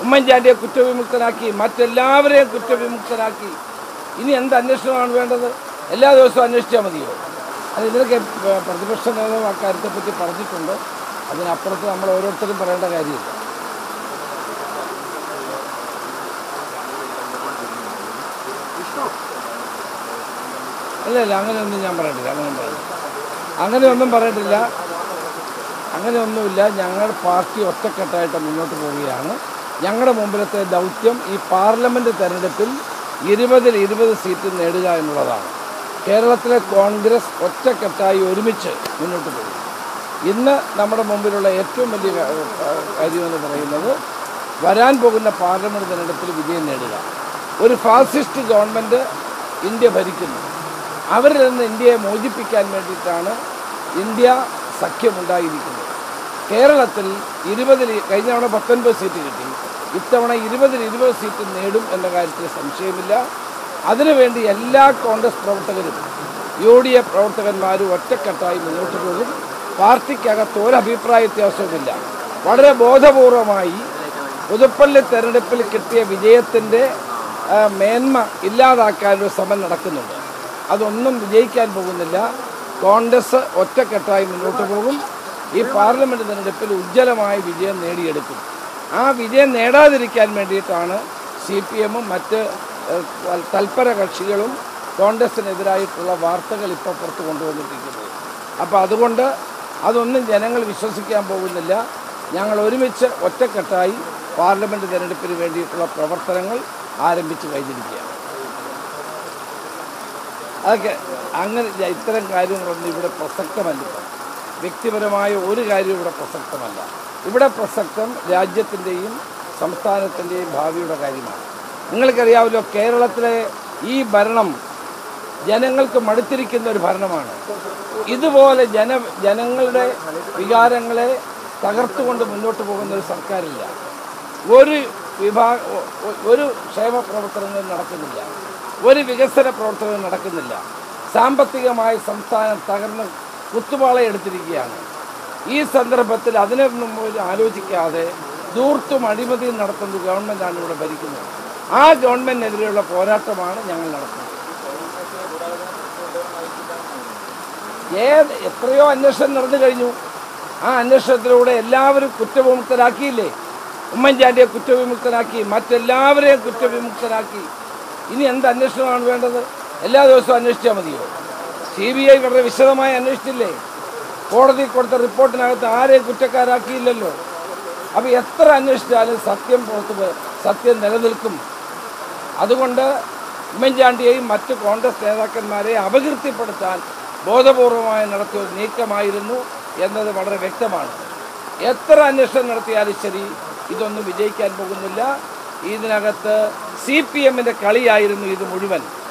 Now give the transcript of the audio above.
ഉമ്മൻചാണ്ടിയെ കുറ്റവിമുക്തനാക്കി മറ്റെല്ലാവരെയും കുറ്റവിമുക്തനാക്കി ഇനി എന്ത് അന്വേഷണമാണ് വേണ്ടത് എല്ലാ ദിവസവും അന്വേഷിച്ചാൽ മതിയോ അത് ഇതിനൊക്കെ ഏഹ്, പ്രതിപക്ഷ നേതാവ് ആ കാര്യത്തെപ്പറ്റി പറഞ്ഞിട്ടുണ്ട് അതിനപ്പുറത്ത് നമ്മൾ ഓരോരുത്തരും പറയേണ്ട കാര്യമില്ല അല്ല അല്ല അങ്ങനെയൊന്നും ഞാൻ പറയട്ടില്ല അങ്ങനെയൊന്നും പറയില്ല അങ്ങനെയൊന്നും പറയട്ടില്ല അങ്ങനെയൊന്നുമില്ല ഞങ്ങൾ പാർട്ടി ഒറ്റക്കെട്ടായിട്ട് മുന്നോട്ട് പോവുകയാണ് ഞങ്ങളുടെ മുമ്പിലത്തെ ദൗത്യം ഈ പാർലമെൻറ്റ് തെരഞ്ഞെടുപ്പിൽ ഇരുപതിൽ ഇരുപത് സീറ്റ് നേടുക എന്നുള്ളതാണ് കേരളത്തിലെ കോൺഗ്രസ് ഒറ്റക്കെട്ടായി ഒരുമിച്ച് മുന്നോട്ട് പോകും ഇന്ന് നമ്മുടെ മുമ്പിലുള്ള ഏറ്റവും വലിയ കാ- കാര്യമെന്ന് പറയുന്നത് വരാൻ പോകുന്ന പാർലമെൻറ്റ് തെരഞ്ഞെടുപ്പിൽ വിജയം നേടുക ഒരു ഫാസിസ്റ്റ് ഗവൺമെൻറ് ഇന്ത്യ ഭരിക്കുന്നു അവരിൽ നിന്ന് ഇന്ത്യയെ മോചിപ്പിക്കാൻ വേണ്ടിയിട്ടാണ് ഇന്ത്യ സഖ്യമുണ്ടായിരിക്കുന്നത് കേരളത്തിൽ ഇരുപതിൽ കഴിഞ്ഞ തവണ പത്തൊൻപത് സീറ്റ് കിട്ടി ഇത്തവണ ഇരുപതിൽ ഇരുപത് സീറ്റ് നേടും എന്ന കാര്യത്തിൽ സംശയമില്ല അതിനുവേണ്ടി എല്ലാ കോൺഗ്രസ് പ്രവർത്തകരും യു ഡി എഫ് പ്രവർത്തകന്മാരും ഒറ്റക്കെട്ടായി മുന്നോട്ട് പോകും പാർട്ടിക്കകത്ത് ഒരു അഭിപ്രായ വ്യത്യാസവുമില്ല വളരെ ബോധപൂർവമായി പുതുപ്പള്ളി തെരഞ്ഞെടുപ്പിൽ കിട്ടിയ വിജയത്തിൻ്റെ ആ, മേന്മ ഇല്ലാതാക്കാനൊരു ശ്രമം നടക്കുന്നുണ്ട് അതൊന്നും വിജയിക്കാൻ പോകുന്നില്ല കോൺഗ്രസ് ഒറ്റക്കെട്ടായി മുന്നോട്ട് പോകും ഈ പാർലമെൻറ്റ് തെരഞ്ഞെടുപ്പിൽ ഉജ്ജ്വലമായ വിജയം നേടിയെടുക്കും ആ വിജയം നേടാതിരിക്കാൻ വേണ്ടിയിട്ടാണ് സി പി എമ്മും മറ്റ് ഏഹ്, തൽ- തൽപര കക്ഷികളും കോൺഗ്രസിനെതിരായിട്ടുള്ള വാർത്തകൾ ഇപ്പോൾ പുറത്ത് കൊണ്ടുവന്നിരിക്കുന്നത് അപ്പോൾ അതുകൊണ്ട് അതൊന്നും ജനങ്ങൾ വിശ്വസിക്കാൻ പോകുന്നില്ല ഞങ്ങൾ ഒരുമിച്ച് ഒറ്റക്കെട്ടായി പാർലമെൻറ്റ് തിരഞ്ഞെടുപ്പിന് വേണ്ടിയിട്ടുള്ള പ്രവർത്തനങ്ങൾ ആരംഭിച്ചു കഴിഞ്ഞിരിക്കുകയാണ് അതൊക്കെ അങ്ങനെ ഇല്ല, ഇത്തരം കാര്യങ്ങളൊന്നും ഇവിടെ പ്രസക്തമല്ല ഇപ്പം. വ്യക്തിപരമായ ഒരു കാര്യവും ഇവിടെ പ്രസക്തമല്ല ഇവിടെ പ്രസക്തം രാജ്യത്തിൻ്റെയും സംസ്ഥാനത്തിൻ്റെയും ഭാവിയുടെ കാര്യമാണ് നിങ്ങൾക്കറിയാമല്ലോ കേരളത്തിലെ ഈ ഭരണം ജനങ്ങൾക്ക് മടുത്തിരിക്കുന്ന ഒരു ഭരണമാണ് ഇതുപോലെ ജന ജനങ്ങളുടെ വികാരങ്ങളെ തകർത്തുകൊണ്ട് മുന്നോട്ട് പോകുന്ന ഒരു സർക്കാരില്ല ഒരു വിഭാഗ ഒ- ഒരു ക്ഷേമ പ്രവർത്തനങ്ങളും നടക്കുന്നില്ല ഒരു വികസന പ്രവർത്തനവും നടക്കുന്നില്ല സാമ്പത്തികമായി സംസ്ഥാനം തകർന്ന് കുത്തുപാളയെടുത്തിരിക്കുകയാണ് ഈ സന്ദർഭത്തിൽ അതിനൊന്നും ഒരു ആലോചിക്കാതെ ധൂർത്തും അഴിമതിയും നടത്തുന്ന ഗവൺമെൻറ്റാണ് ഇവിടെ ഭരിക്കുന്നത് ആ ഗവൺമെൻറ്റിനെതിരെയുള്ള പോരാട്ടമാണ് ഞങ്ങൾ നടത്തുന്നത് ഏത് എത്രയോ അന്വേഷണം നടന്നു കഴിഞ്ഞു ആ അന്വേഷണത്തിലൂടെ എല്ലാവരും കുറ്റവിമുക്തരാക്കിയില്ലേ ഉമ്മൻചാണ്ടിയെ കുറ്റവിമുക്തനാക്കി മറ്റെല്ലാവരെയും കുറ്റവിമുക്തനാക്കി ഇനി എന്ത് അന്വേഷണമാണ് വേണ്ടത് എല്ലാ ദിവസവും അന്വേഷിച്ചാൽ മതിയോ സി ബി ഐ വളരെ വിശദമായി അന്വേഷിച്ചില്ലേ കോടതി കൊടുത്ത റിപ്പോർട്ടിനകത്ത് ആരെയും കുറ്റക്കാരാക്കിയില്ലല്ലോ അപ്പോൾ എത്ര അന്വേഷിച്ചാലും സത്യം പുറത്ത് വ- സത്യം നിലനിൽക്കും അതുകൊണ്ട് ഉമ്മൻചാണ്ടിയെയും മറ്റ് കോൺഗ്രസ് നേതാക്കന്മാരെ അപകീർത്തിപ്പെടുത്താൻ ബോധപൂർവമായി നടത്തിയ ഒരു നീക്കമായിരുന്നു എന്നത് വളരെ വ്യക്തമാണ് എത്ര അന്വേഷണം നടത്തിയാലും ശരി ഇതൊന്നും വിജയിക്കാൻ പോകുന്നില്ല ഇതിനകത്ത് സി പി എമ്മിൻ്റെ കളിയായിരുന്നു ഇത് മുഴുവൻ